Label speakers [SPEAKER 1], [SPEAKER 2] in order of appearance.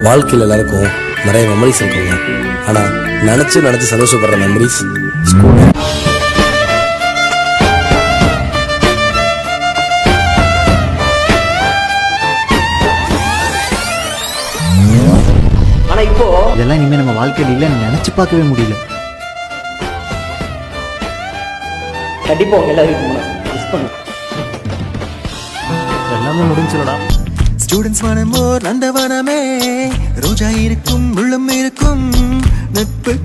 [SPEAKER 1] வாழ்க்கையில் எல்லாருக்கும் நிறைய மெமரிஸ் இருக்குங்க ஆனா நினைச்சு நினைச்சு சந்தோஷப்படுற மெமரிஸ் ஸ்கூல்
[SPEAKER 2] ஆனா இப்போ
[SPEAKER 3] இதெல்லாம் இனிமே நம்ம வாழ்க்கையில் இல்லைன்னு நினைச்சு பார்க்கவே முடியல
[SPEAKER 2] கண்டிப்பா உங்க எல்லாருக்கும் மிஸ் பண்ணும்
[SPEAKER 3] எல்லாமே முடிஞ்சிடடா
[SPEAKER 4] ஸ்டூடெண்ட்ஸ் மனம் ஓர் நந்தவனமே ரோஜா இருக்கும் உள்ளம் இருக்கும் நட்பு